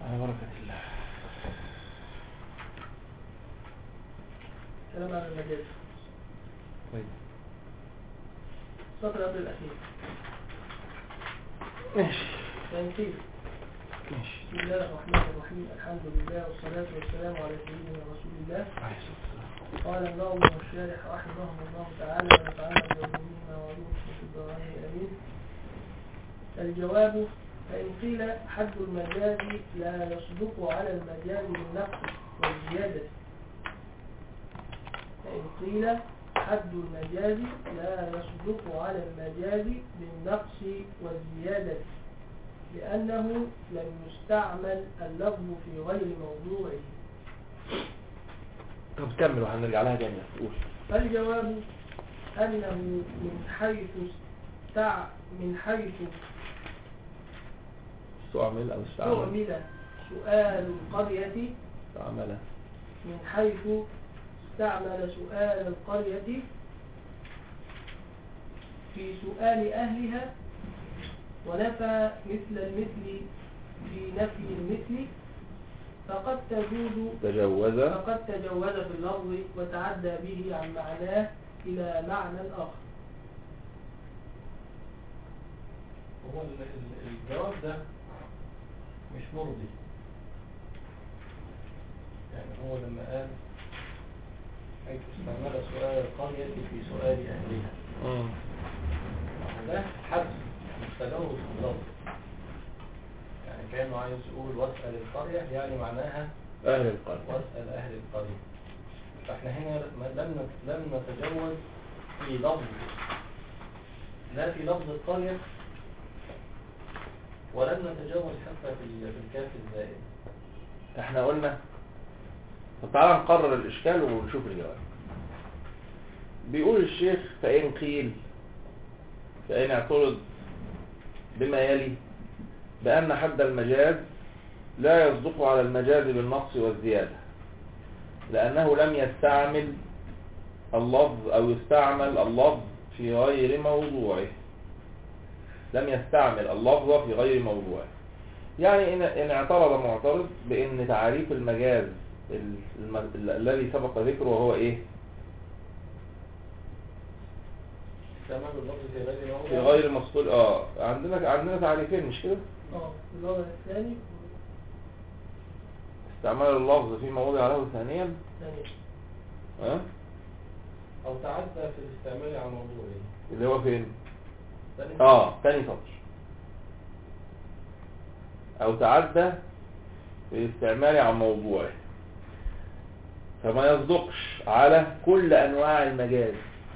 على بركة الله كلام عن المجاز طيب السطر قبل الأخير ماشي فإن قيل ماشي بسم الله الرحمن الرحيم الحمد لله والصلاة والسلام على سيدنا رسول الله عليه الصلاة والسلام قال النوم والشارح رحمهم الله تعالى ونفعنا بعلومهما وعلومهم في الدارين امين الجواب فإن قيل حد المجاز لا يصدق على المجاز بالنقص والزيادة فإن قيل حد المجاز لا يصدق على المجاز بالنقص والزيادة لأنه لم يستعمل اللفظ في غير موضوعه طب كمل وهنرجع لها تاني قول الجواب أنه من حيث استع من حيث استعمل أو استعمل استعمل سؤال القرية استعمل من حيث استعمل سؤال القرية في سؤال أهلها ونفى مثل المثل في نفي المثل فقد تجوز تجوز فقد تجوز في اللفظ وتعدى به عن معناه إلى معنى آخر هو ال- ال- الجواب ده مش مرضي يعني هو لما قال حيث استعمل سؤال القرية في سؤال أهلها مم. ده حذف مش تجاوز في اللفظ يعني كأنه عايز يقول واسأل القرية يعني معناها أهل القلب واسأل أهل القرية فاحنا هنا ما- لم نت- لم نتجوز في لفظ لا في لفظ القرية ولم نتجاوز حتى في ال- في الكاف الزائد احنا قلنا طب تعالى نقرر الإشكال ونشوف الجواب بيقول الشيخ فإن قيل فإن اعترض بما يلي بأن حد المجاز لا يصدق على المجاز بالنقص والزيادة لأنه لم يستعمل اللفظ أو يستعمل اللفظ في غير موضوعه لم يستعمل اللفظ في غير موضوعه يعني إن, إن اعترض معترض بأن تعريف المجاز ال- الم- ال- الذي سبق ذكره وهو إيه استعمال اللفظ في غير موضع في غير مسطول اه عندنا عندنا تعريفين مش كده اه الوضع الثاني استعمال اللفظ في موضع له ثانيا ثاني ها أو تعدى في الاستعمال عن موضوعه اللي هو فين ثاني اه ثاني سطر او تعدى في الاستعمال عن موضوعه فما يصدقش على كل انواع المجاز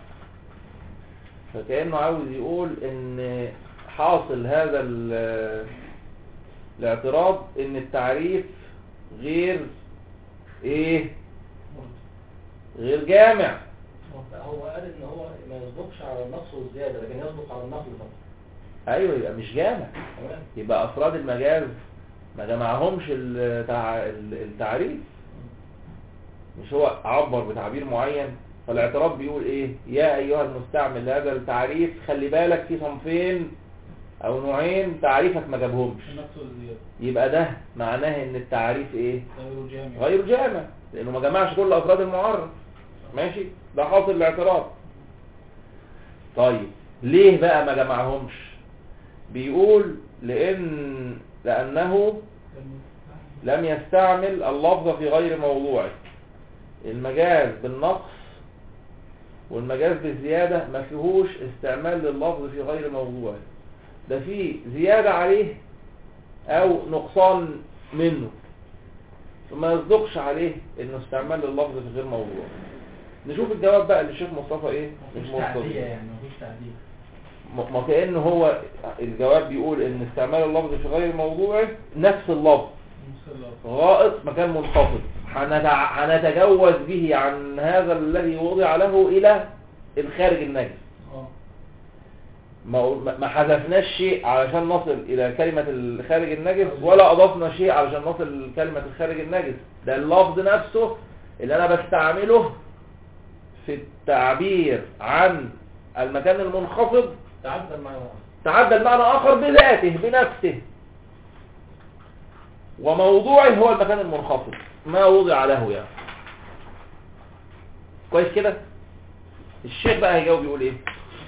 فكأنه عاوز يقول ان حاصل هذا ال- الاعتراض ان التعريف غير ايه غير جامع هو قال ان هو ما يصدقش على النقص والزيادة لكن يصدق على النقل فقط ايوه يبقى مش جامع تمام يبقى افراد المجاز ما جمعهمش التع... التعريف مش هو عبر بتعبير معين فالاعتراف بيقول ايه يا ايها المستعمل هذا التعريف خلي بالك في صنفين او نوعين تعريفك ما جابهمش النقص والزيادة يبقى ده معناه ان التعريف ايه غير جامع غير جامع لانه ما جمعش كل افراد المعرف ماشي ده حاصل الاعتراض طيب ليه بقى ما جمعهمش بيقول لان لانه لم يستعمل اللفظ في غير موضوعه المجاز بالنقص والمجاز بالزيادة ما فيهوش استعمال لللفظ في غير موضوعه ده فيه زيادة عليه او نقصان منه فما يصدقش عليه انه استعمال لللفظ في غير موضوع نشوف الجواب بقى للشيخ مصطفى ايه مش مفيش مصطفى تعدية يعني مفيش تعدية م- ما كأنه هو الجواب بيقول ان استعمال اللفظ في غير موضوعه نفس اللفظ نفس اللفظ غائط مكان منخفض هنتع- هنتجوز به عن هذا الذي وضع له الى الخارج النجس اه ما ما حذفناش شيء علشان نصل الى كلمة الخارج النجس ولا اضفنا شيء علشان نصل لكلمة الخارج النجس ده اللفظ نفسه اللي انا بستعمله في التعبير عن المكان المنخفض تعدى المعنى تعدى المعنى اخر بذاته بنفسه وموضوعه هو المكان المنخفض ما وضع له يعني كويس كده الشيخ بقى هيجاوب يقول ايه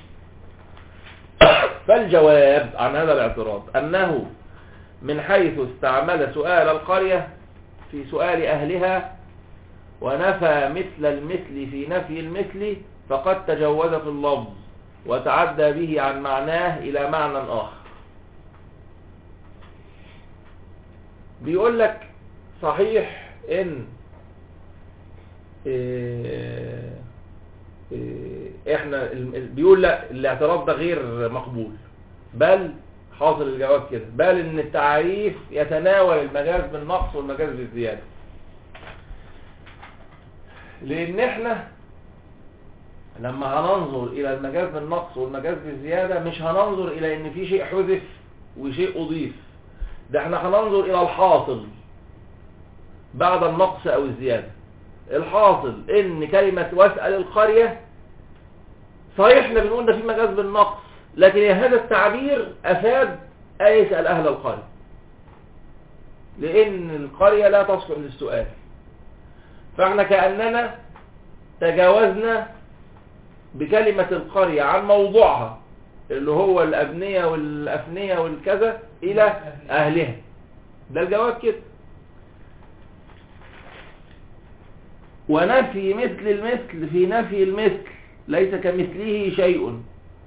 فالجواب عن هذا الاعتراض انه من حيث استعمل سؤال القرية في سؤال اهلها ونفى مثل المثل في نفي المثل فقد تجوز في اللفظ وتعدى به عن معناه الى معنى اخر بيقول لك صحيح ان إيه إيه احنا ال- ال- بيقول لا الاعتراض ده غير مقبول بل حاصل الجواب كده بل ان التعريف يتناول المجاز بالنقص والمجاز بالزيادة لان احنا لما هننظر الى المجاز بالنقص والمجاز بالزيادة مش هننظر الى ان في شيء حذف وشيء اضيف ده احنا هننظر الى الحاصل بعد النقص او الزيادة الحاصل ان كلمة واسأل القرية صحيح احنا بنقول ده في مجاز بالنقص لكن هذا التعبير افاد يسأل اهل القرية لان القرية لا تصلح للسؤال فاحنا كأننا تجاوزنا بكلمة القرية عن موضوعها اللي هو الأبنية والأفنية والكذا إلى أهلها ده الجواب كده ونفي مثل المثل في نفي المثل ليس كمثله شيء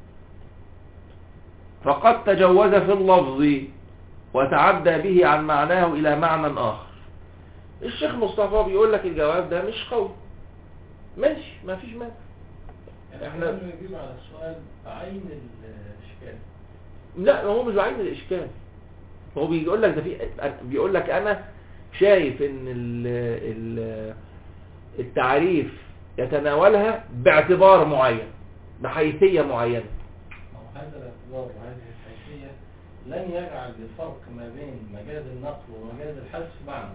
فقد تجوز في اللفظ وتعدى به عن معناه إلى معنى آخر الشيخ مصطفى بيقول لك الجواب ده مش قوي ماشي ما فيش مانع يعني إحنا- احنا نجيب على السؤال بعين الاشكال لا هو مش بعين الاشكال هو بيقول لك ده في بيقول لك انا شايف ان ال ال التعريف يتناولها باعتبار معين بحيثية معينة ما هو هذا الاعتبار وهذه الحيثية لن يجعل الفرق ما بين مجاز النقل ومجاز الحذف معنى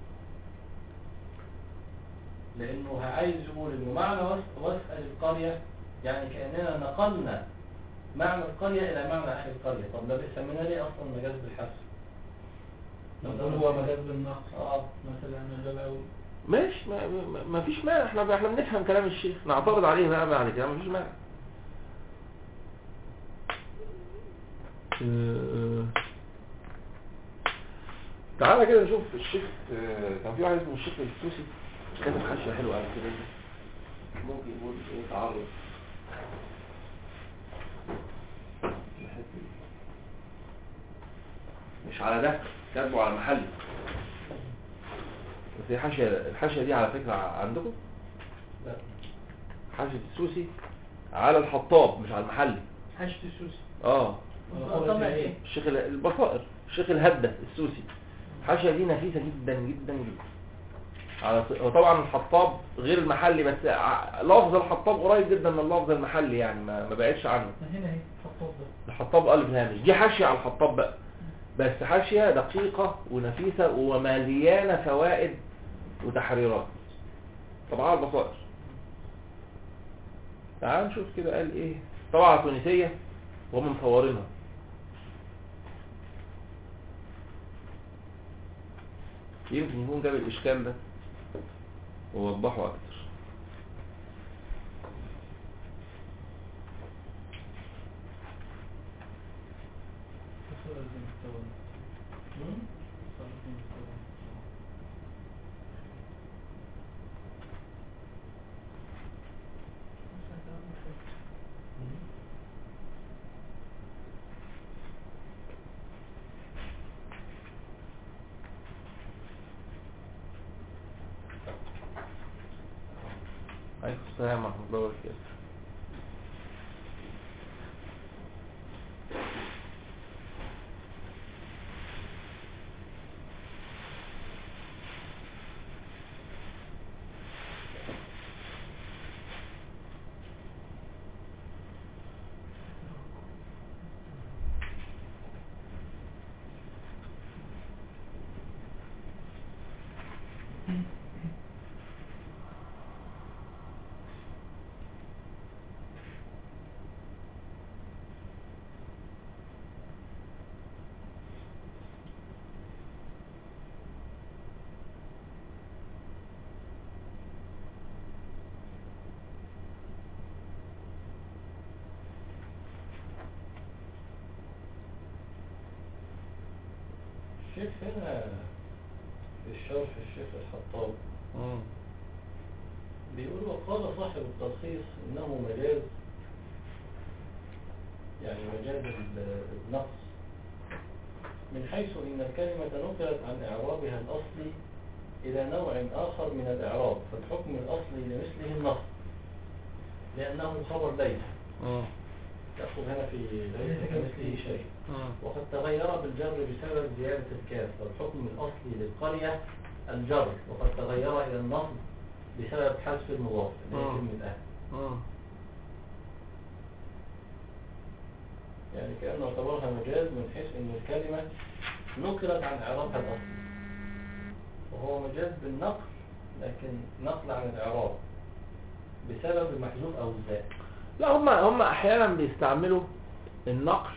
لانه عايز يقول انه معنى وس- واسأل القرية يعني كأننا نقلنا معنى القرية الى معنى اهل القرية طب ده بيسمينا ليه اصلا مجاز بالحذف نقول هو مجاز بالنقص اه مثلا ده الأول ماشي ما, ما- ما فيش مانع احنا احنا بنفهم كلام الشيخ نعترض عليه بقى بعد كده ما فيش مانع آه، تعالى كده نشوف الشيخ آه، كان في واحد اسمه الشيخ السوسي كاتب حاشيه حلوه على كده ممكن يقول ايه تعرض مش على ده كاتبه على محل بس هي حاشيه الحاشيه دي على فكره عندكم لا حاشيه السوسي على الحطاب مش على المحلي حشد السوسي اه طبعا ايه الشيخ ال- البصائر الشيخ الهدة السوسي الحاشية دي نفيسة جدا جدا جدا على ط- وطبعا الحطاب غير المحلي بس ع- لفظ الحطاب قريب جدا من اللفظ المحلي يعني ما, ما بعدش عنه هنا اهي خطاب ده الحطاب قلب هامش دي حاشية على الحطاب بقى بس حاشية دقيقة ونفيسة ومليانة فوائد وتحريرات طبعا البصائر تعال نشوف كده قال ايه طبعا تونسية وهم مصورينها يمكن يكون جاب الاشكال ده ووضحه اكتر الصورة دي مستوى مم؟ الصورة دي مستوى عليكم السلام ورحمة الله وبركاته الشيخ هنا في الشرح الشيخ الحطاب مم. بيقول وقال صاحب التلخيص انه مجاز يعني مجاز ال- النقص من حيث ان الكلمة نقلت عن اعرابها الاصلي الى نوع اخر من الاعراب فالحكم الاصلي لمثله النص لانه خبر ليس مم. تأخذ هنا في ليس كمثله شيء مم. وقد تغير بالجر بسبب زيادة الكاف والحكم الأصلي للقرية الجر وقد تغير إلى النصب بسبب حذف المضاف اللي هي آه. كلمة أهل مم. يعني كأنه اعتبرها مجاز من حيث أن الكلمة نقلت عن إعرابها الأصلي وهو مجاز بالنقل لكن نقل عن الإعراب بسبب المحذوف أو الزائد لا هم هم احيانا بيستعملوا النقل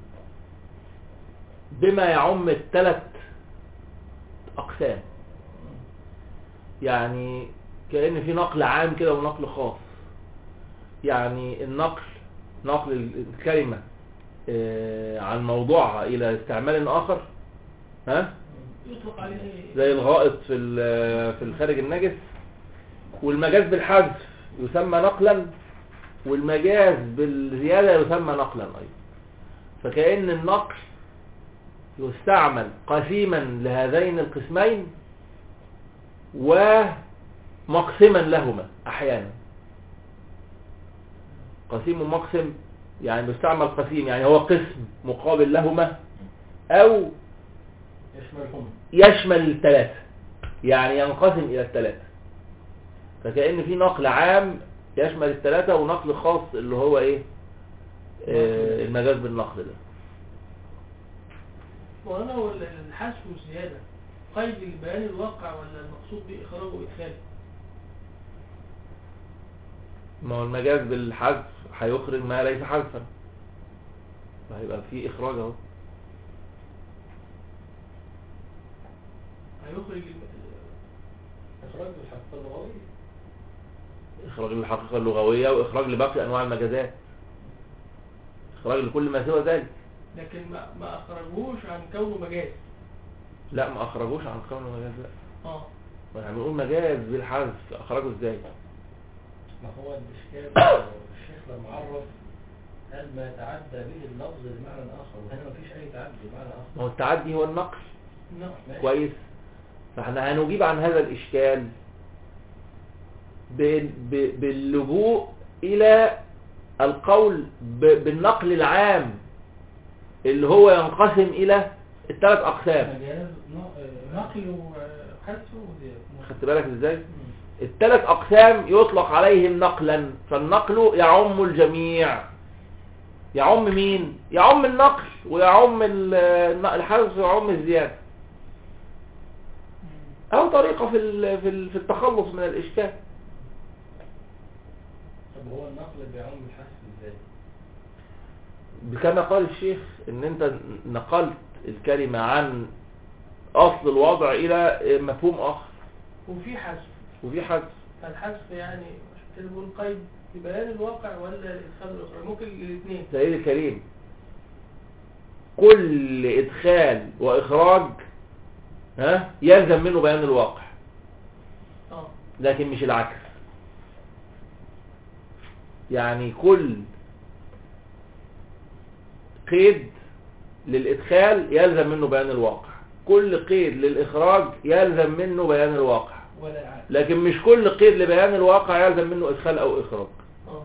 بما يعم الثلاث اقسام يعني كأن في نقل عام كده ونقل خاص يعني النقل نقل الكلمة آه، عن موضوعها الى استعمال اخر ها يطلق عليه زي الغائط في ال- في الخارج النجس والمجاز بالحذف يسمى نقلا والمجاز بالزيادة يسمى نقلا أيضا فكأن النقل يستعمل قسيما لهذين القسمين ومقسما لهما أحيانا قسيم ومقسم يعني بيستعمل قسيم يعني هو قسم مقابل لهما أو يشملهم يشمل الثلاثة يعني ينقسم إلى الثلاثة فكأن في نقل عام يشمل الثلاثة ونقل خاص اللي هو إيه آه المجاز بالنقل ده وهنا هو ال- الحذف والزيادة قيد البيان الواقع ولا المقصود به إخراجه وإدخاله ما هو المجاز بالحذف هيخرج ما ليس حذفا فهيبقى في إخراج أهو هيخرج الم- إخراج الحق اللغوي إخراج للحقيقة اللغوية وإخراج لباقي أنواع المجازات إخراج لكل ما سوى ذلك لكن ما, ما أخرجوش عن كونه مجاز لا ما أخرجوش عن قانون المجاز لا اه ما احنا بنقول مجاز بالحذف أخرجه إزاي ما هو الإشكال الشيخ لما عرف قال ما يتعدى به اللفظ لمعنى آخر وهنا ما فيش أي تعدي لمعنى آخر ما هو التعدي هو النقل نعم ماشي. كويس فاحنا هنجيب عن هذا الإشكال ب- ب- باللجوء إلى القول ب- بالنقل العام اللي هو ينقسم إلى الثلاث أقسام مجاز ن- نقل وحذف وزيادة خدت بالك إزاي؟ الثلاث أقسام يطلق عليهم نقلا فالنقل يعم الجميع يعم مين؟ يعم النقل ويعم ال- الحذف ويعم الزيادة أو طريقة في ال- في ال- في التخلص من الإشكال طب هو النقل بيعم الحذف ازاي؟ كما قال الشيخ ان انت نقلت الكلمة عن اصل الوضع الى مفهوم اخر وفي حذف وفي حذف فالحذف يعني عشان كده بقول قيد لبيان الواقع ولا الإدخال والإخراج ممكن الاثنين سيد الكريم كل ادخال واخراج ها يلزم منه بيان الواقع اه لكن مش العكس يعني كل قيد للإدخال يلزم منه بيان الواقع كل قيد للإخراج يلزم منه بيان الواقع ولا العكس لكن مش كل قيد لبيان الواقع يلزم منه إدخال أو إخراج اه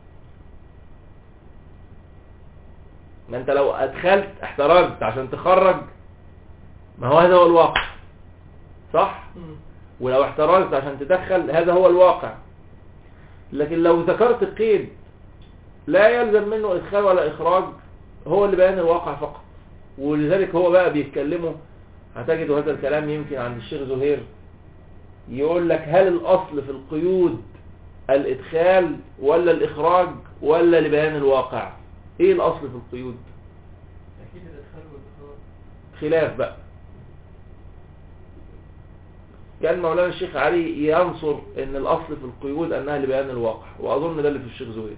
ما أنت لو أدخلت احترزت عشان تخرج ما هو هذا هو الواقع صح؟ مم. ولو احترزت عشان تدخل هذا هو الواقع لكن لو ذكرت قيد لا يلزم منه ادخال ولا اخراج هو اللي بيان الواقع فقط ولذلك هو بقى بيتكلموا هتجد هذا الكلام يمكن عند الشيخ زهير يقول لك هل الاصل في القيود الادخال ولا الاخراج ولا لبيان الواقع ايه الاصل في القيود أكيد الإدخال والإخراج خلاف بقى كان مولانا الشيخ علي ينصر ان الاصل في القيود انها لبيان الواقع واظن ده اللي في الشيخ زهير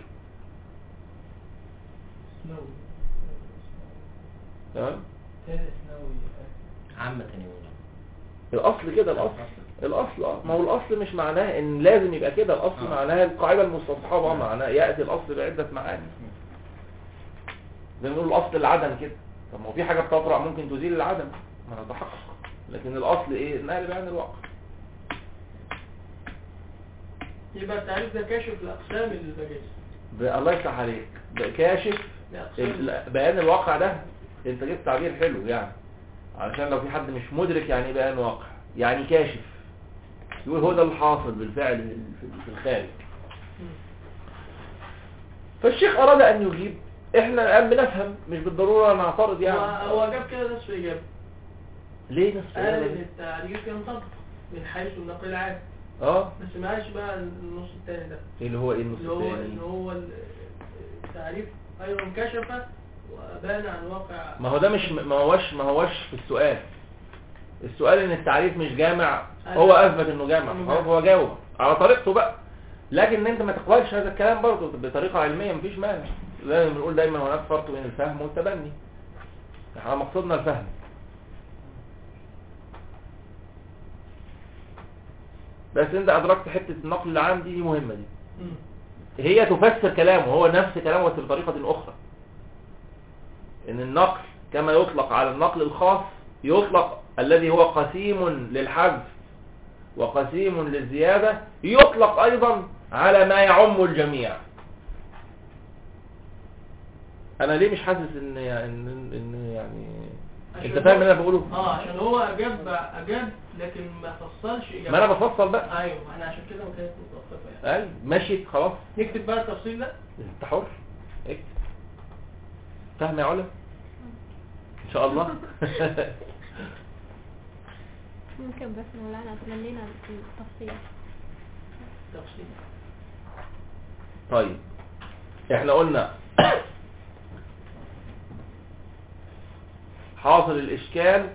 سنوي تمام تاني سنوي عامة يا مولانا الاصل كده الاصل الاصل اه ما هو الاصل مش معناه ان لازم يبقى كده الاصل آه. معناها القاعده المستصحبه معناه ياتي الاصل بعده معاني زي ما نقول الاصل العدم كده طب ما هو في حاجه بتطرأ ممكن تزيل العدم ما نتحقق لكن الاصل ايه النقل بيان الواقع يبقى التعريف ده كاشف لأقسام المجاز ب- الله يفتح عليك ب- كاشف لأقسام ال- بيان الواقع ده انت جبت تعبير حلو يعني علشان لو في حد مش مدرك يعني ايه بيان واقع يعني كاشف يقول هو ده الحاصل بالفعل في- في الخارج فالشيخ اراد ان يجيب احنا الان بنفهم مش بالضروره نعترض يعني هو هو جاب كده نصف إجابة ليه نفس قال إن الكلام؟ التعريف ينطبق من حيث النقل العام اه بس ما قالش بقى النص التاني ده ايه اللي هو ايه النص اللي هو الثاني اللي هو ال- التعريف أيضا كشف وأبان عن واقع ما هو ده مش ما هوش ما هوش في السؤال السؤال ان التعريف مش جامع هو اثبت انه جامع إنه خلاص جامع. هو جاوب على طريقته بقى لكن انت ما تقبلش هذا الكلام برضه بطريقه علميه مفيش مانع لازم بنقول دايما هناك فرق بين الفهم والتبني احنا مقصودنا الفهم بس انت ادركت حته النقل العام دي, دي مهمه دي مم. هي تفسر كلامه هو نفس كلامه بس بطريقة أخرى إن النقل كما يطلق على النقل الخاص يطلق الذي هو قسيم للحذف وقسيم للزيادة يطلق أيضا على ما يعم الجميع أنا ليه مش حاسس إن إن, إن يعني عشان أنت فاهم هو- اللي أنا بقوله؟ اه عشان هو أجاب أجاب لكن ما فصلش إجابة ما أنا بفصل بقى أيوه احنا عشان كده ما كانت متوقفة يعني أي ماشي خلاص نكتب بقى التفصيل ده انت حر اكتب فاهم يا علا ان شاء الله ممكن بس مولانا تملينا التفصيل تفصيل طيب احنا قلنا حاصل الاشكال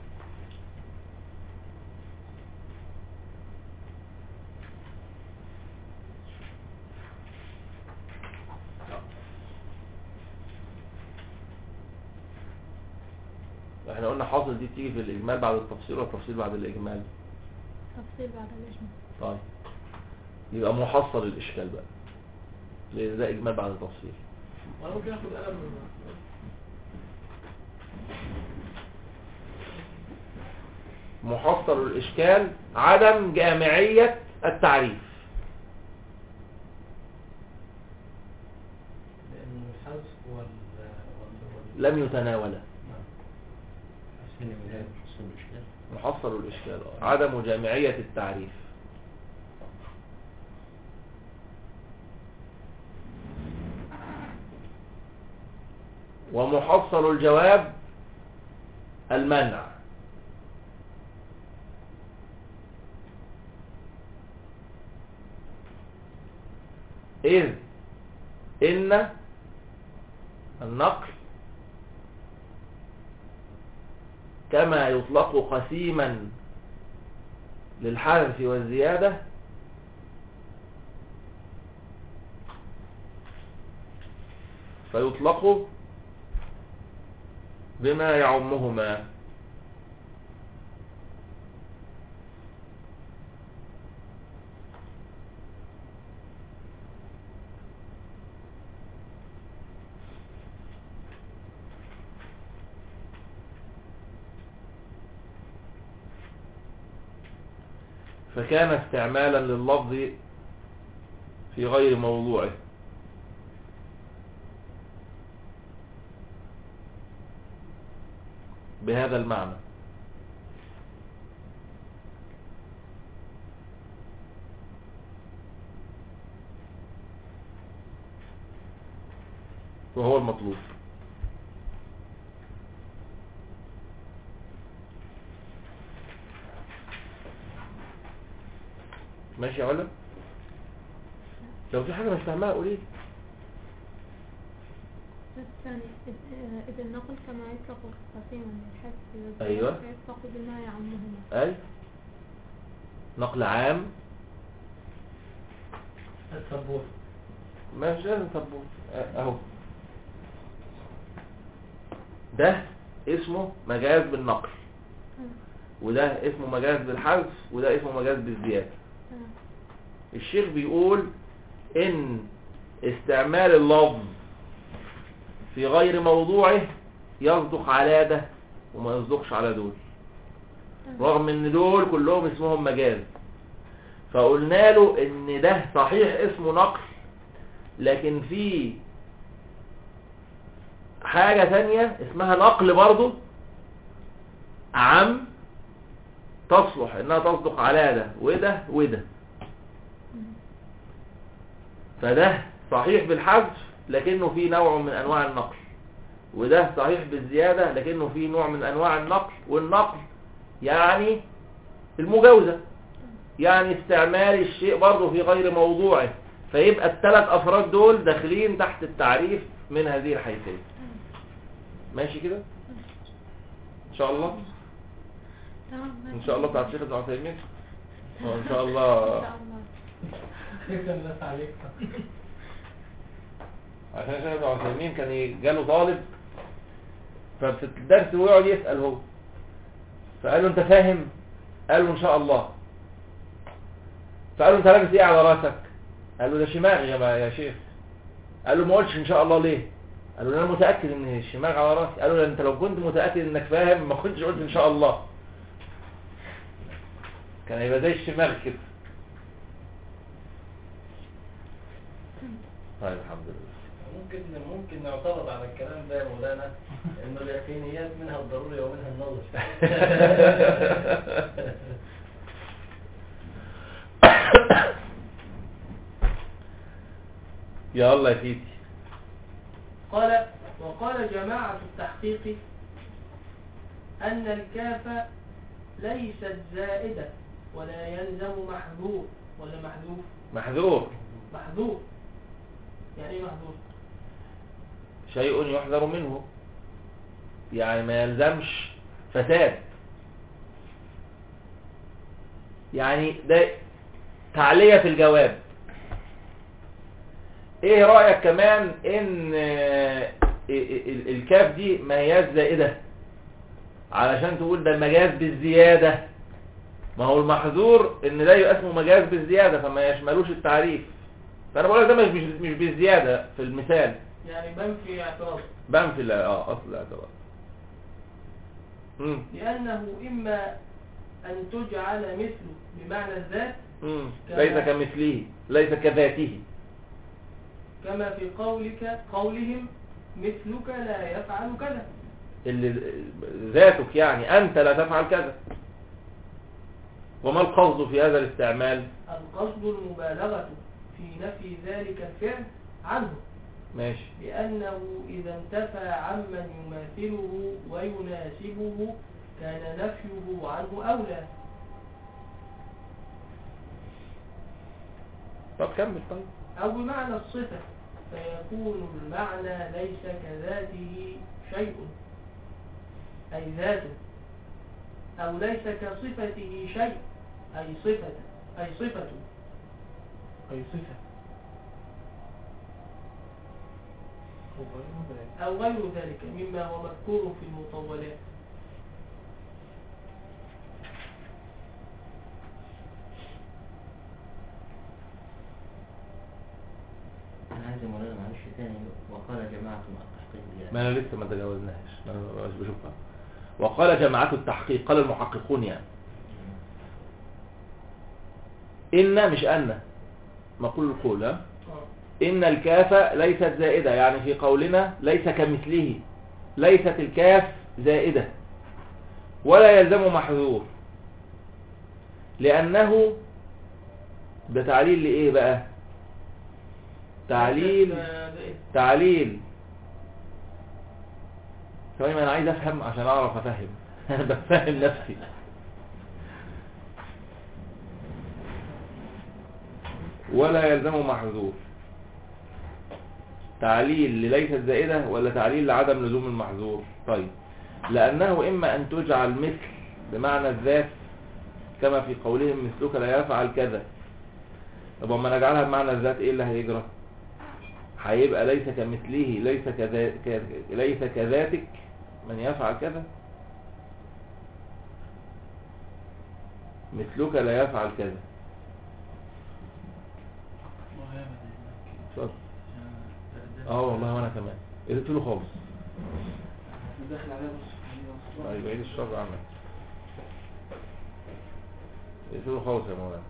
احنا قلنا حاصل دي بتيجي في الاجمال بعد التفصيل والتفصيل بعد الاجمال تفصيل بعد الإجمال طيب يبقى محصل الاشكال بقى لان ده اجمال بعد تفصيل وانا ممكن اخد قلم من محصل الإشكال عدم جامعية التعريف لأن الحذف وال وال وال لم يتناوله حسين الميلاد حسين الإشكال محصل الإشكال آه. عدم جامعية التعريف ومحصل الجواب المنع إذ إن النقل كما يطلق قسيما للحذف والزيادة فيطلق بما يعمهما فكان استعمالا لللفظ في غير موضوعه بهذا المعنى وهو المطلوب ماشي يا علا لو في حاجة مش فاهمها قولي الثاني إذ- إذ النقل كما يطلق قسيما للحذف والزيادة أيوة. فيطلق بما يعمهما اي نقل عام السبوت مش لازم سبوت اهو ده اسمه مجاز بالنقل وده اسمه مجاز بالحذف وده اسمه مجاز بالزيادة تمام الشيخ بيقول ان استعمال اللفظ في غير موضوعه يصدق على ده وما يصدقش على دول رغم ان دول كلهم اسمهم مجاز فقلنا له ان ده صحيح اسمه نقل لكن في حاجة تانية اسمها نقل برضه عم تصلح انها تصدق على ده وده وده فده صحيح بالحذف لكنه فيه نوع من انواع النقل وده صحيح بالزيادة لكنه فيه نوع من انواع النقل والنقل يعني المجاوزة يعني استعمال الشيء برضه في غير موضوعه فيبقى الثلاث افراد دول داخلين تحت التعريف من هذه الحيثية ماشي كده ان شاء الله تمام ان شاء الله بتاعت الشيخ ابن عثيمين وان شاء ان الله شاء الله شكرا لك عليك عشان الشيخ ابن عثيمين كان ي- جاله طالب ففي الدرس ويقعد يسأل هو فقال له انت فاهم قال له ان شاء الله فقال له انت لابس ايه على راسك قال له ده شماغ يا ما- يا شيخ قال له ما قلتش ان شاء الله ليه قال له انا متاكد ان الشماغ على راسي قال له ده انت لو كنت متاكد انك فاهم ما كنتش قلت ان شاء الله كان هيبقى زي الشماغ كده طيب الحمد لله ممكن ممكن نعترض على الكلام ده يا مولانا انه اليقينيات منها الضروري ومنها النظر يا الله يا سيدي قال وقال جماعة التحقيق أن الكاف ليست زائدة ولا يلزم محذوف ولا محذوف محذور محذوف يعني ايه محذوف شيء يحذر منه يعني ما يلزمش فساد يعني ده تعلية في الجواب ايه رأيك كمان ان آه، ال- ال- الكاف دي مياز زائدة علشان تقول ده مجاز بالزيادة ما هو المحذور ان ده يبقى اسمه مجاز بالزيادة فما يشملوش التعريف فانا بقول لك ده مش مش مش بالزيادة في المثال يعني بنفي اعتراض بنفي ال- اه اصل الاعتراض امم لأنه إما أن تجعل مثله بمعنى الذات امم كما- ليس كمثله ليس كذاته كما في قولك قولهم مثلك لا يفعل كذا اللي ذاتك يعني انت لا تفعل كذا وما القصد في هذا الاستعمال القصد المبالغة في نفي ذلك الفعل عنه ماشي لأنه إذا انتفى عمن يماثله ويناسبه كان نفيه عنه أولى طب كمل طيب أو بمعنى الصفة فيكون المعنى ليس كذاته شيء أي ذاته أو ليس كصفته شيء أي صفة أي صفة أي صفة هو غير ذلك. أو غير ذلك مما هو مذكور في المطولات أنا عايز يا مولانا معلش تاني وقال جماعة مع التحقيق يعني ما انا لسه ما تجاوزناهاش ما انا مش بشوفها وقال جماعة التحقيق قال المحققون يعني إن مش أن مقول القول ها آه. إن الكاف ليست زائدة يعني في قولنا ليس كمثله ليست الكاف زائدة ولا يلزم محذور لأنه ده تعليل لإيه بقى تعليل آه، ده إيه؟ تعليل ثواني ما انا عايز افهم عشان اعرف افهم انا بفهم نفسي ولا يلزم محذور تعليل لليست زائدة ولا تعليل لعدم لزوم المحذور طيب لأنه إما أن تجعل مثل بمعنى الذات كما في قولهم مثلك لا يفعل كذا طب وما نجعلها بمعنى الذات إيه اللي هيجرى هيبقى ليس كمثله ليس كذا ك- ليس كذاتك من يفعل كذا مثلك لا يفعل كذا وهي بدأ اتفضل هناك اه والله وانا كمان قلت له خالص داخل عليها بص طيب عيد الشر عنك قلت له خالص يا مولانا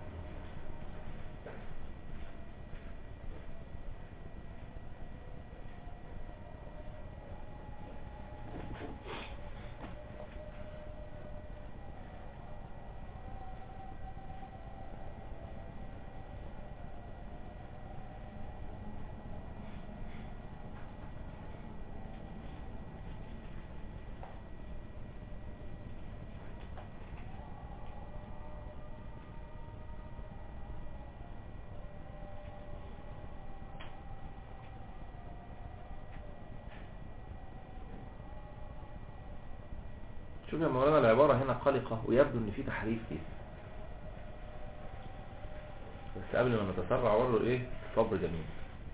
شوف يا مولانا العبارة هنا قلقة ويبدو ان في تحريف فيها بس قبل ما نتسرع وروا ايه صبر جميل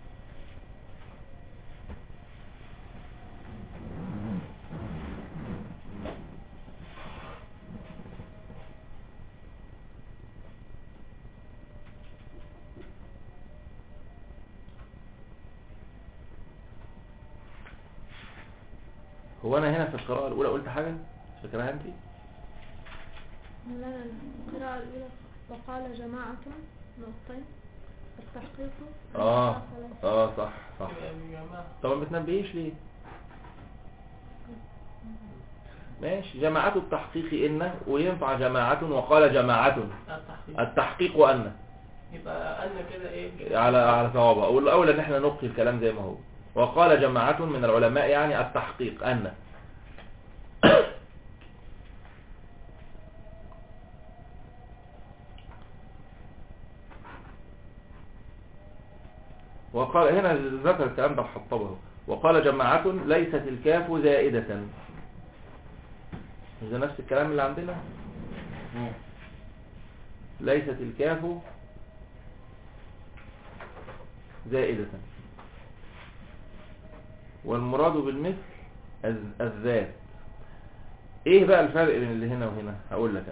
هو انا هنا في القراءة الاولى قلت حاجة فاكرها انت لا لا لا القراءة الأولى وقال جماعة نقطتين التحقيق أن اه الخلاف ليس- اه صح صح يا جماعة طب ما بتنبهيش ليه ماشي جماعة التحقيق إن وينفع جماعة وقال جماعة التحقيق التحقيق أن يبقى قالنا كده ايه على على صوابه والأولى إن احنا نبقي الكلام زي ما هو وقال جماعة من العلماء يعني التحقيق أن وقال هنا ذكر الكلام ده الحطبه وقال جماعة ليست الكاف زائدة مش ده نفس الكلام اللي عندنا ليست الكاف زائدة والمراد بالمثل الز- الذات ايه بقى الفرق بين اللي هنا وهنا هقول لك انا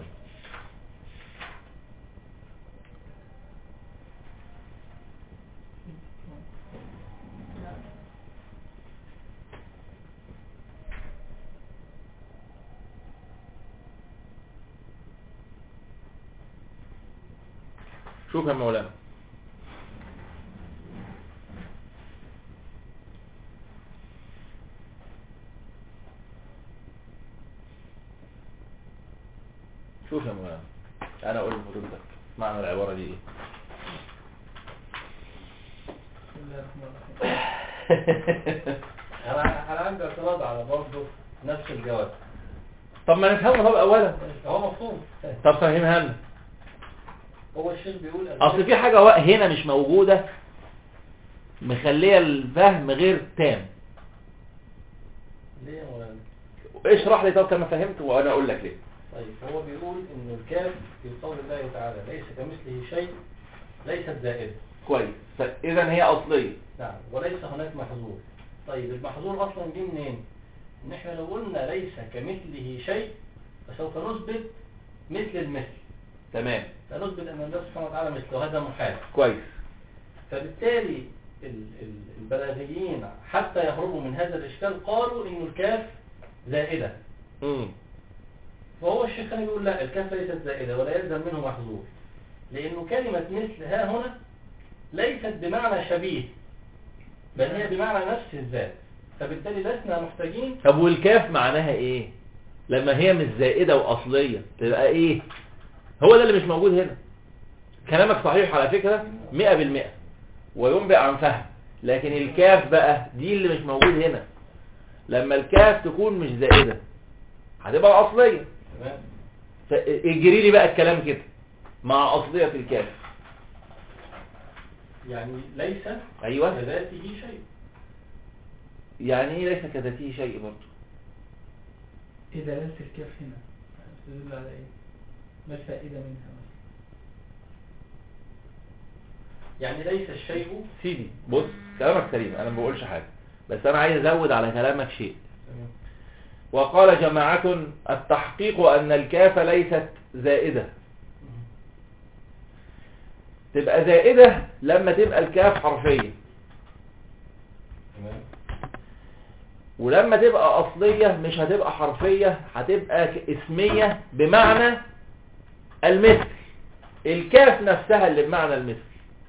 شوف يا مولانا شوف يا مولانا انا اقول لحضرتك معنى العبارة دي ايه بسم الله الرحمن الرحيم انا انا عندي اعتراض على برضه نفس الجواب طب ما نفهمه طب اولا هو مفهوم طب فهمها لنا هو الشيخ بيقول اصل في حاجة وا- هنا مش موجودة مخلية الفهم غير تام ليه يا مولانا اشرح لي طب كما فهمت وانا اقول لك ليه طيب هو بيقول ان الكاف في قول الله تعالى ليس كمثله شيء ليست زائده كويس فاذا هي اصلية نعم وليس هناك محظور طيب المحظور اصلا جه منين ان احنا لو قلنا ليس كمثله شيء فسوف نثبت مثل المثل تمام فنثبت ان الله سبحانه وتعالى مثله هذا محال كويس فبالتالي ال- ال- البلاغيين حتى يهربوا من هذا الاشكال قالوا ان الكاف زائده امم فهو الشيخ كان يقول لا الكاف ليست زائده ولا يلزم منه محظور لانه كلمه مثل ها هنا ليست بمعنى شبيه بل هي بمعنى نفس الذات فبالتالي لسنا محتاجين طب والكاف معناها ايه لما هي مش زائدة واصلية تبقى ايه هو ده اللي مش موجود هنا كلامك صحيح على فكرة مئة بالمئة وينبئ عن فهم لكن الكاف بقى دي اللي مش موجود هنا لما الكاف تكون مش زائدة هتبقى اصلية تمام اجري لي بقى الكلام كده مع اصلية الكاف يعني ليس ايوه كذاته شيء يعني ايه ليس كذاته شيء برضه إذا ليس الكاف هنا تدل على إيه؟ ما الفائدة منها مثلا؟ يعني ليس الشيء سيدي بص كلامك سليم انا ما بقولش حاجة بس انا عايز ازود على كلامك شيء تمام. وقال جماعة التحقيق أن الكاف ليست زائدة تبقى زائدة لما تبقى الكاف حرفية تمام ولما تبقى أصلية مش هتبقى حرفية هتبقى ك- اسمية بمعنى المثل الكاف نفسها اللي بمعنى المثل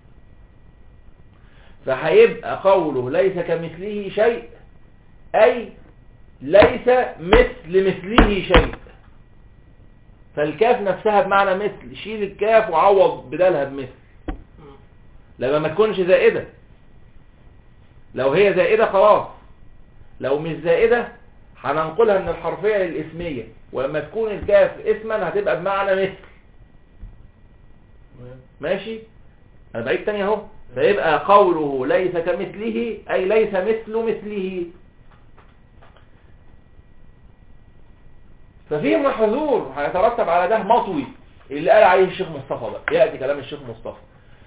فهيبقى قوله ليس كمثله شيء أي ليس مثل مثله شيء فالكاف نفسها بمعنى مثل شيل الكاف وعوض بدالها بمثل لما ما تكونش زائدة لو هي زائدة خلاص لو مش زائدة هننقلها من الحرفية للاسمية ولما تكون الكاف اسما هتبقى بمعنى مثل تمام ماشي انا بعيد تاني اهو فيبقى قوله ليس كمثله اي ليس مثل مثله ففي محظور هيترتب على ده مطوي اللي قال عليه الشيخ مصطفى بقى يأتي كلام الشيخ مصطفى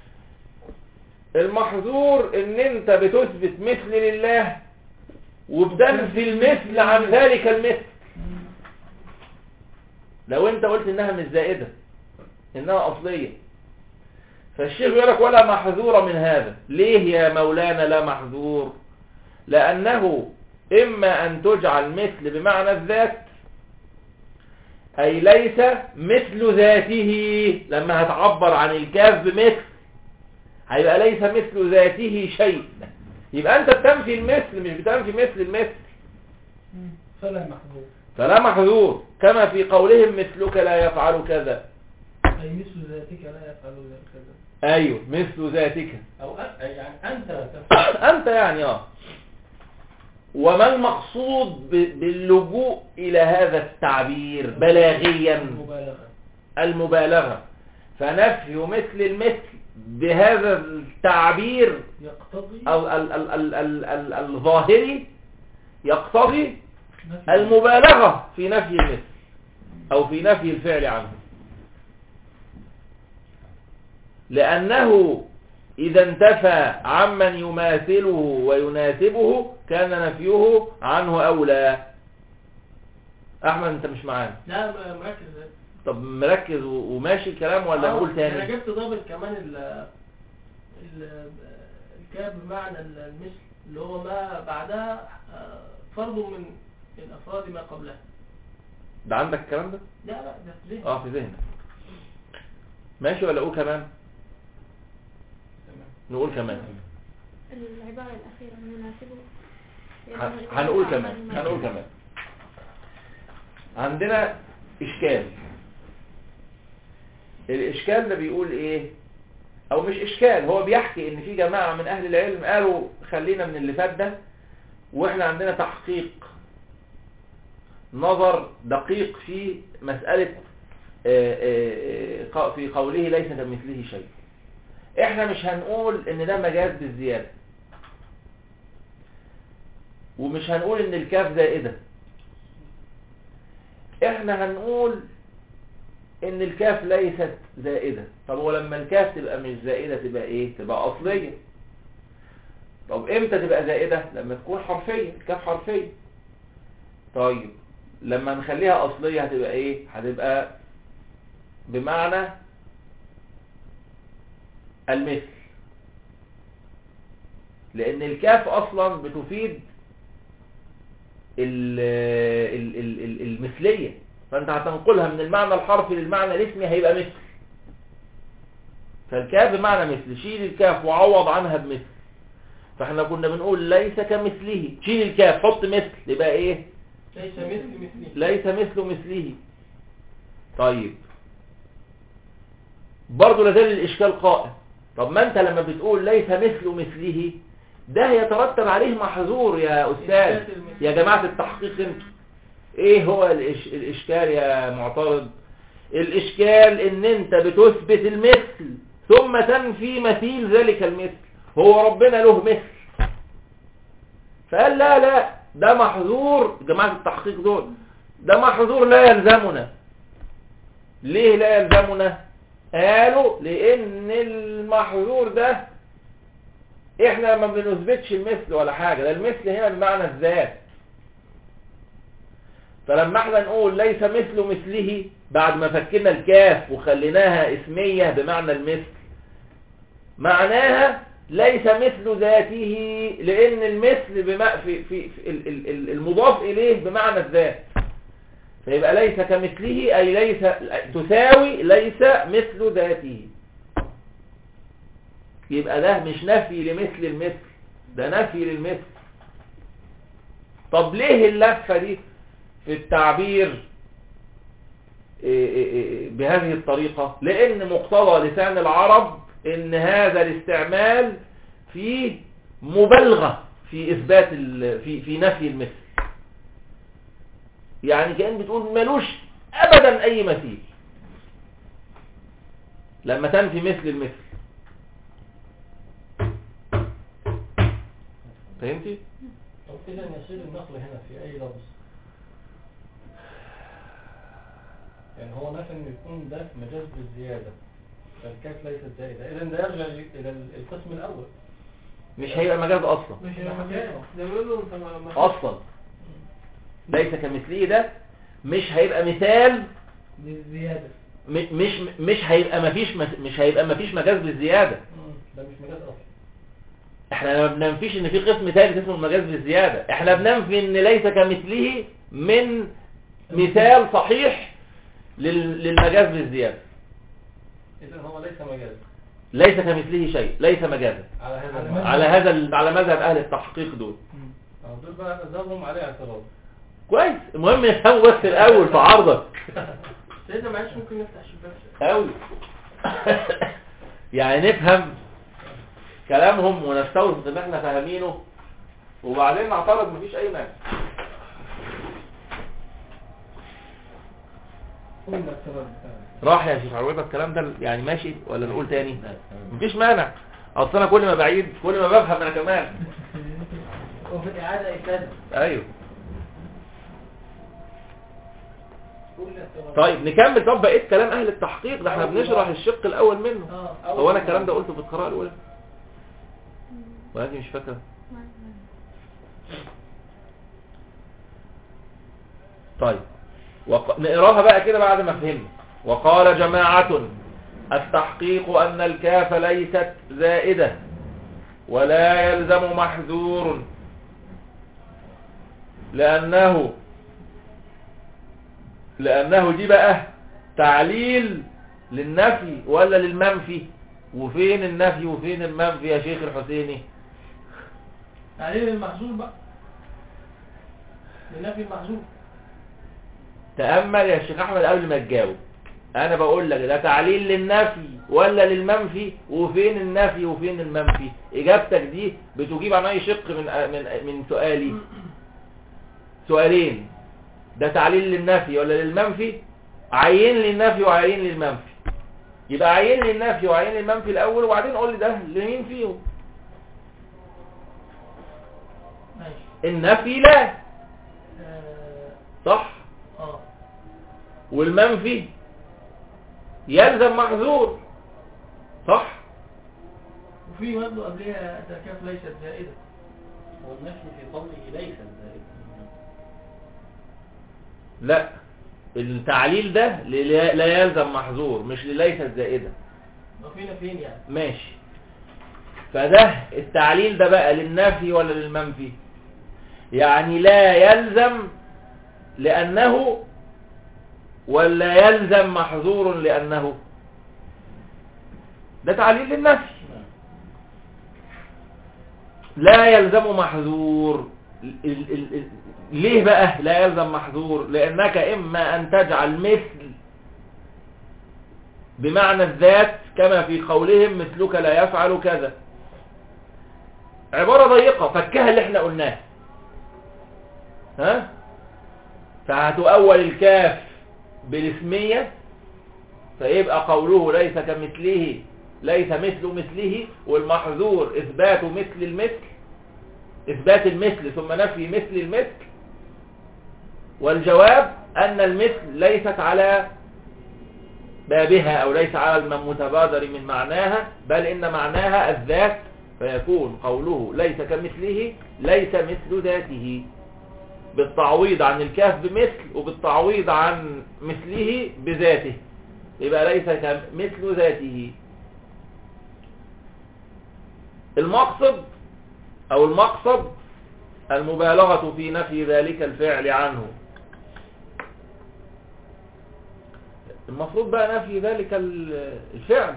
المحظور ان انت بتثبت مثل لله وبتنفي المثل عن ذلك المثل لو انت قلت انها مش زائدة انها اصلية فالشيخ يقول لك ولا محذور من هذا ليه يا مولانا لا محذور لأنه إما أن تجعل مثل بمعنى الذات أي ليس مثل ذاته لما هتعبر عن الكاف بمثل هيبقى ليس مثل ذاته شيء يبقى أنت بتنفي المثل مش بتنفي مثل المثل فلا محظور فلا محذور كما في قولهم مثلك لا يفعل كذا أي مثل ذاتك لا يفعل ذلك كذا أيوه مثل ذاتك أو أ- يعني أنت تفعل أنت يعني اه وما المقصود ب- باللجوء إلى هذا التعبير بلاغيا المبالغة المبالغة فنفي مثل المثل بهذا التعبير يقتضي أو ال ال ال ال ال الظاهري يقتضي نفي المبالغة في نفي المثل أو في نفي الفعل عنه لأنه إذا انتفى عمن يماثله ويناسبه كان نفيه عنه أولى أحمد أنت مش معانا لا م- مركز طب مركز و- وماشي الكلام ولا آه، نقول انا تاني جبت ضابط كمان ال ال- الكاب بمعنى ال- المثل اللي هو ما بعدها آه، فرض من من افراد ما قبلها ده عندك الكلام ده لا لا ده في ذهن اه في ذهنك ماشي ولا أقول كمان تمام نقول كمان العبارة الأخيرة مناسبه هن- هنقول كمان هنقول كمان عندنا إشكال الإشكال ده بيقول إيه أو مش إشكال هو بيحكي إن في جماعة من أهل العلم قالوا خلينا من اللي فات ده وإحنا عندنا تحقيق نظر دقيق في مسألة آه، آه، آه، في قوله ليس كمثله شيء إحنا مش هنقول إن ده مجاز بالزيادة ومش هنقول ان الكاف زائدة احنا هنقول ان الكاف ليست زائدة طب ولما الكاف تبقى مش زائدة تبقى ايه تبقى اصلية طب امتى تبقى زائدة لما تكون حرفية الكاف حرفية طيب لما نخليها اصلية هتبقى ايه هتبقى بمعنى المثل لان الكاف اصلا بتفيد ال- ال- ال- ال- المثلية فانت هتنقلها من المعنى الحرفي للمعنى الاسمي هيبقى مثل فالكاف بمعنى مثل شيل الكاف وعوض عنها بمثل فاحنا كنا بنقول ليس كمثله شيل الكاف حط مثل يبقى ايه ليس مثل مثلي ليس مثل مثله طيب برضه لازال الإشكال قائم طب ما أنت لما بتقول ليس مثل مثله ده يترتب عليه محظور يا أستاذ يا جماعة التحقيق انتوا ايه هو الإش... الإشكال يا معترض الإشكال ان انت بتثبت المثل ثم تنفي مثيل ذلك المثل هو ربنا له مثل فقال لا لا ده محظور جماعة التحقيق دول ده محظور لا يلزمنا ليه لا يلزمنا قالوا لان المحظور ده احنا ما بنثبتش المثل ولا حاجة ده المثل هنا بمعنى الذات فلما احنا نقول ليس مثل مثله بعد ما فكنا الكاف وخليناها اسمية بمعنى المثل معناها ليس مثل ذاته لان المثل بما في في, في ال- ال- ال- المضاف اليه بمعنى الذات فيبقى ليس كمثله اي ليس تساوي ليس مثل ذاته يبقى ده مش نفي لمثل المثل ده نفي للمثل طب ليه اللفة دي في التعبير إيه إيه إيه بهذه الطريقة لان مقتضى لسان العرب ان هذا الاستعمال فيه مبالغة في اثبات ال- في في نفي المثل يعني كأن بتقول ملوش ابدا اي مثيل لما تنفي مثل المثل فهمتي طب إذا يصير النقل هنا في أي لفظ يعني هو نفى إن يكون ده مجاز بالزيادة فالكاف ليست زائدة إذا ده يرجع إلى القسم الأول مش هيبقى مجاز اصلا مش مجاز ده بيقول له انت ما ما- اصلا ليس كمثله ده مش هيبقى مثال للزيادة م- مش مش هيبقى مفيش مس- مش هيبقى مفيش مجاز بالزيادة ده مش مجاز أصلا احنا ما بننفيش ان في قسم ثالث اسمه المجاز بالزيادة احنا بننفي ان ليس كمثله من مثال صحيح لل- للمجاز بالزيادة إذا هو ليس مجاز ليس كمثله شيء ليس مجازا على هذا على المعنى على هذا ال- على مذهب اهل التحقيق دول آه، دول بقى مذهبهم عليه اعتراض كويس المهم نفهمه بس الاول في عرضك سيدنا معلش ممكن نفتح شباك قوي يعني نفهم كلامهم ونستوثق ان احنا فاهمينه وبعدين نعترض مفيش اي مانع قول الاعتراض بتاعك راح يا شيخ عروبه الكلام ده يعني ماشي ولا نقول تاني لا تمام. مفيش مانع اصل انا كل ما بعيد كل ما بفهم انا كمان وفي الإعادة إفادة ايوه قول الاعتراض طيب نكمل طب بقيه كلام اهل التحقيق ده احنا بنشرح الشق الاول منه اه هو انا الكلام ده قلته في القراءه الاولى ولا دي مش فاكره طيب وق... نقراها بقى كده بعد ما فهمنا وقال جماعة التحقيق أن الكاف ليست زائدة ولا يلزم محذور لأنه لأنه دي بقى تعليل للنفي ولا للمنفي وفين النفي وفين المنفي يا شيخ الحسيني تعليل المحذور بقى لنفي المحذور تأمل يا شيخ أحمد قبل ما تجاوب أنا بقول لك ده تعليل للنفي ولا للمنفي وفين النفي وفين المنفي إجابتك دي بتجيب عن أي شق من من من سؤالي سؤالين ده تعليل للنفي ولا للمنفي عين للنفي وعين للمنفي يبقى عين للنفي وعين للمنفي الأول وبعدين قول لي ده لمين فيهم ماشي النفي لا اه صح اه والمنفي يلزم محذور صح وفي برضه قبلها الكاف ليست زائدة والنفي في قوله ليس زائد لا التعليل ده ل- لا يلزم محظور مش لليس الزائدة وفينا فين يعني ماشي فده التعليل ده بقى للنفي ولا للمنفي يعني لا يلزم لأنه ولا يلزم محظور لأنه ده تعليل للنفي لا يلزم محذور ال- ال- ال- ال- ليه بقى لا يلزم محذور لأنك إما أن تجعل مثل بمعنى الذات كما في قولهم مثلك لا يفعل كذا عبارة ضيقة فكها اللي احنا قلناه ها فهتؤول الكاف بالاسمية فيبقى قوله ليس كمثله ليس مثل مثله والمحذور اثبات مثل المثل اثبات المثل ثم نفي مثل المثل والجواب ان المثل ليست على بابها او ليس على المتبادر من معناها بل ان معناها الذات فيكون قوله ليس كمثله ليس مثل ذاته بالتعويض عن الكاف بمثل وبالتعويض عن مثله بذاته يبقى ليس مثل ذاته المقصد او المقصد المبالغة في نفي ذلك الفعل عنه المفروض بقى نفي ذلك ال- الفعل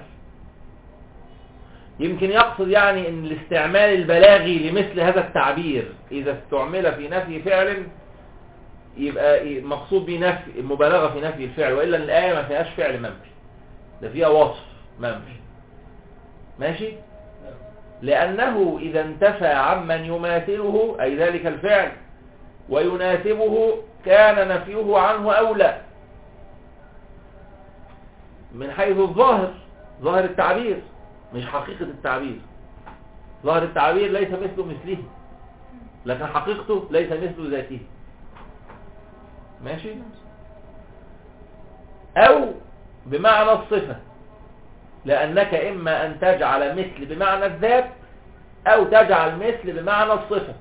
يمكن يقصد يعني ان الاستعمال البلاغي لمثل هذا التعبير اذا استعمل في نفي فعل يبقى مقصود به نفي المبالغة في نفي الفعل وإلا الآية ما فيهاش فعل منفي ده فيها وصف منفي ماشي لأنه إذا انتفى عمن يماثله أي ذلك الفعل ويناسبه كان نفيه عنه أولى من حيث الظاهر ظاهر التعبير مش حقيقة التعبير ظاهر التعبير ليس مثل مثله لكن حقيقته ليس مثل ذاته ماشي أو بمعنى الصفة لأنك إما أن تجعل مثل بمعنى الذات أو تجعل مثل بمعنى الصفة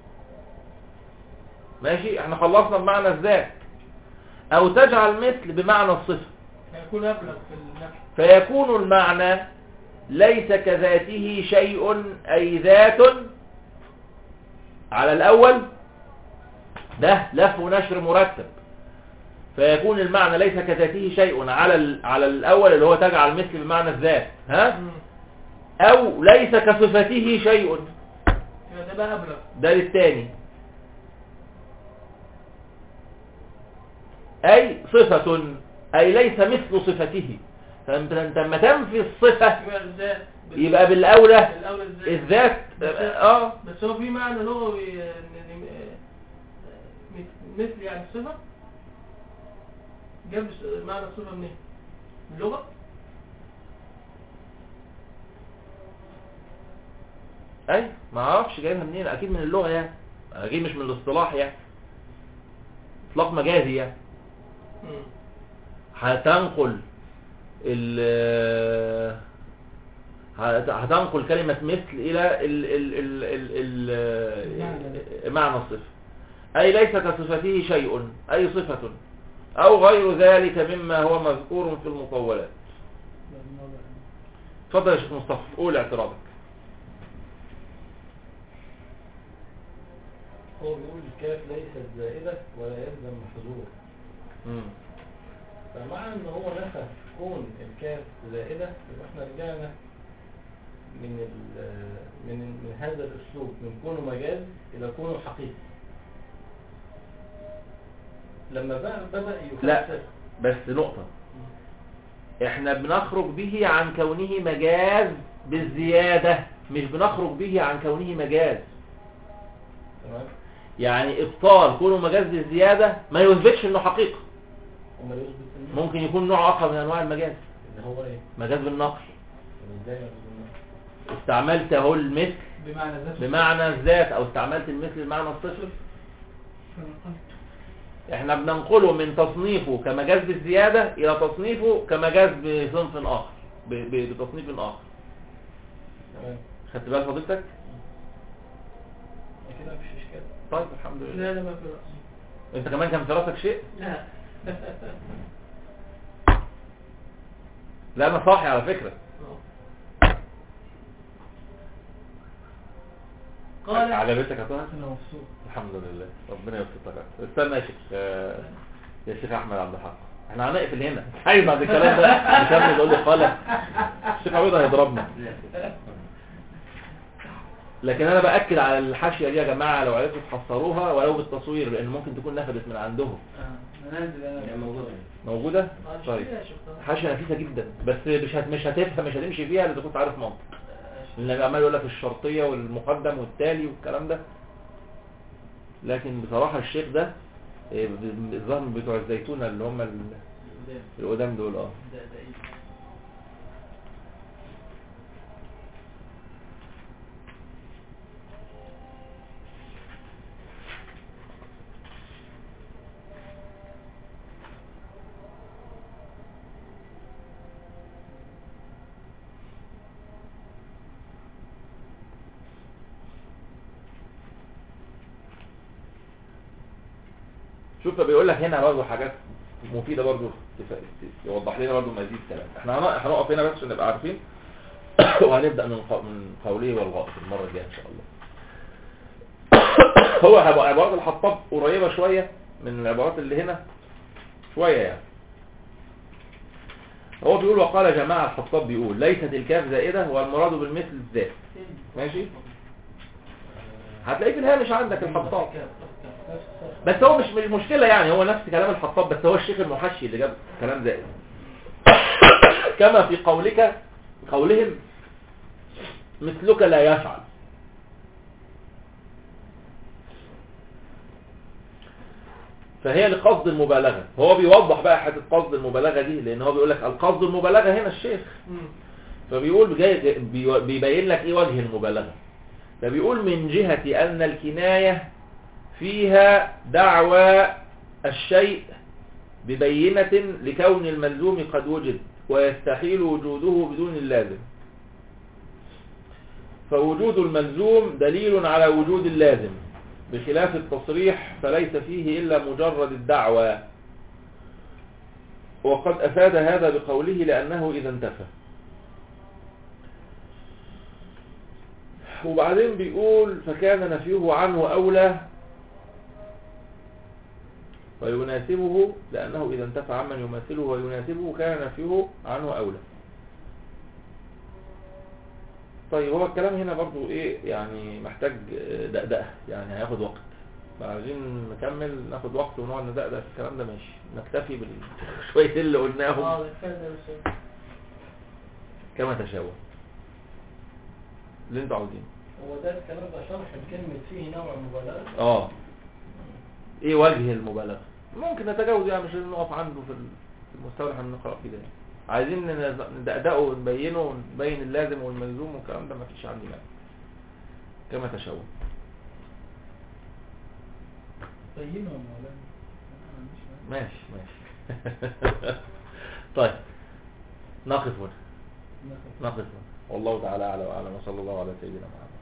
ماشي احنا خلصنا بمعنى الذات أو تجعل مثل بمعنى الصفة هيكون أبلغ في النفي فيكون المعنى ليس كذاته شيء أي ذات على الأول ده لف ونشر مرتب فيكون المعنى ليس كذاته شيء على ال- على الأول اللي هو تجعل مثل بمعنى الذات ها مم. أو ليس كصفته شيء يبقى ده بقى أبلغ ده للثاني أي صفة أي ليس مثل صفته فأنت أنت لما تنفي الصفة يبقى الذات بس- يبقى بالأولى الأولى الذات الذات اه بس هو في معنى لغوي آه، إن- آه، مث- مثل يعني الصفة جاب س- معنى الصفة منين؟ من اللغة؟ اي ما اعرفش جايبها منين اكيد من اللغه يعني اكيد مش من الاصطلاح يعني اطلاق مجازي يعني مم. هتنقل ال هت- هتنقل كلمة مثل إلى ال ال ال ال ال معنى الصفة أي ليس كصفته شيء أي صفة أو غير ذلك مما هو مذكور في المطولات اتفضل يا شيخ مصطفى قول اعتراضك هو بيقول الكاف ليست زائدة ولا يلزم محظور مم. فمع ان هو نفى كون الكاف زائدة يبقى احنا رجعنا من ال من من هذا الاسلوب من كونه مجاز الى كونه حقيقي لما بقى بدأ لا. يفسر بس نقطة احنا بنخرج به عن كونه مجاز بالزيادة مش بنخرج به عن كونه مجاز تمام يعني ابطال كونه مجاز بالزيادة ما يثبتش انه حقيقة امال يثبت انه ممكن يكون نوع اخر من انواع المجاز اللي هو ايه مجاز بالنقل طب ازاي يثبت إنه؟ استعملت اهو المثل بمعنى ذات بمعنى الذات او استعملت المثل بمعنى الصفر احنا بننقله من تصنيفه كمجاز بالزيادة الى تصنيفه كمجاز بصنف اخر ب- ب- بتصنيف اخر تمام خدت بال فضيلتك كده مفيش اشكال طيب الحمد لله لا لا ما في رأس انت كمان كان في راسك شيء لا لا انا صاحي على فكرة قال عجبتك يا طه انا مبسوط الحمد لله ربنا يوفقك استنى يا شيخ آه، يا شيخ احمد عبد الحق احنا هنقفل هنا عايز بعد الكلام ده نكمل يقول لي قال الشيخ عبيد هيضربنا لكن انا باكد على الحاشيه دي يا جماعه لو عرفتوا تحصروها ولو بالتصوير لان ممكن تكون نفذت من عندهم اه انا نازل انا هي موجودة موجوده طيب يا شيخ طه. حاشيه نفيسه جدا بس مش هت... مش هتفهم مش هتمشي فيها الا اذا كنت عارف منطق لان عمال يقول لك الشرطيه والمقدم والتالي والكلام ده لكن بصراحه الشيخ ده إيه، ب- الظاهر من بتوع الزيتونه اللي هم ال- القدام دول اه شوف بيقول لك هنا برضه حاجات مفيدة برضه تف- يوضح لنا برضه مزيد كلام احنا هن- هنقف هنا بس عشان نبقى عارفين وهنبدأ من قو- من قوله والغائط المرة الجاية إن شاء الله هو هيبقى عبارات الحطاب قريبة شوية من العبارات اللي هنا شوية يعني هو بيقول وقال جماعة الحطاب بيقول ليست الكاف زائدة والمراد بالمثل الذات ماشي هتلاقيه في الهامش عندك الحطاب بس هو مش مش مشكلة يعني هو نفس كلام الحطاب بس هو الشيخ المحشي اللي جاب كلام زائد كما في قولك قولهم مثلك لا يفعل فهي لقصد المبالغة هو بيوضح بقى حتة قصد المبالغة دي لان هو بيقول لك القصد المبالغة هنا الشيخ فبيقول جاي بي- بيبين لك ايه وجه المبالغة فبيقول من جهة ان الكناية فيها دعوى الشيء ببينة لكون الملزوم قد وجد ويستحيل وجوده بدون اللازم فوجود الملزوم دليل على وجود اللازم بخلاف التصريح فليس فيه إلا مجرد الدعوى وقد أفاد هذا بقوله لأنه إذا انتفى وبعدين بيقول فكان نفيه عنه أولى ويناسبه لأنه إذا انتفى عمن يماثله ويناسبه كان نفيه عنه أولى طيب هو الكلام هنا برضو ايه يعني محتاج دقدقة يعني هياخد وقت فعايزين نكمل ناخد وقت ونقعد ندقدق في الكلام ده ماشي نكتفي بالشوية اللي قلناهم اه ده كفايه ده بس كما تشاءوا اللي انتوا عاوزينه هو ده الكلام ده شرح بكلمة فيه نوع مبالغة اه ايه وجه المبالغة ممكن نتجاوز يعني مش لازم نقف عنده في في المستوى اللي احنا بنقرا فيه ده يعني. عايزين نز- ندقدقه ونبينه ونبين اللازم والملزوم والكلام ده مفيش عندي مانع كما تشاءوا بينهم ولا أنا ما عنديش مانع. ماشي ماشي طيب نقف هنا ناخد نقف هنا والله تعالى اعلى واعلم وصلى الله على سيدنا محمد